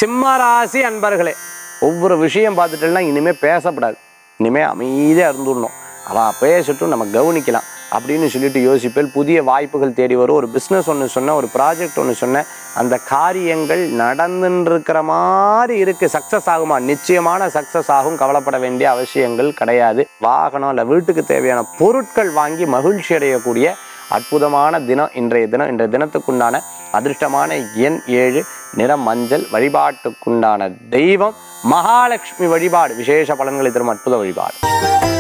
சிம்மராசி அன்பர்களே ஒவ்வொரு விஷயம் பார்த்துட்டேன்னா இனிமேல் பேசப்படாது இனிமேல் அமைதியாக இருந்துடணும் அவள் பேசட்டும் நம்ம கவனிக்கலாம் அப்படின்னு சொல்லிட்டு யோசிப்பேன் புதிய வாய்ப்புகள் தேடி வரும் ஒரு பிஸ்னஸ் ஒன்று சொன்னேன் ஒரு ப்ராஜெக்ட் ஒன்று சொன்னேன் அந்த காரியங்கள் நடந்துன்னு இருக்கிற மாதிரி இருக்குது சக்ஸஸ் ஆகுமா நிச்சயமான சக்ஸஸ் ஆகும் கவலைப்பட வேண்டிய அவசியங்கள் கிடையாது வாகனம் இல்லை வீட்டுக்கு தேவையான பொருட்கள் வாங்கி மகிழ்ச்சி அடையக்கூடிய அற்புதமான தினம் இன்றைய தினம் இன்றைய தினத்துக்குண்டான அதிர்ஷ்டமான எண் ஏழு நிறம் மஞ்சள் வழிபாட்டுக்குண்டான தெய்வம் மகாலட்சுமி வழிபாடு விசேஷ பலன்களை தரும் அற்புத வழிபாடு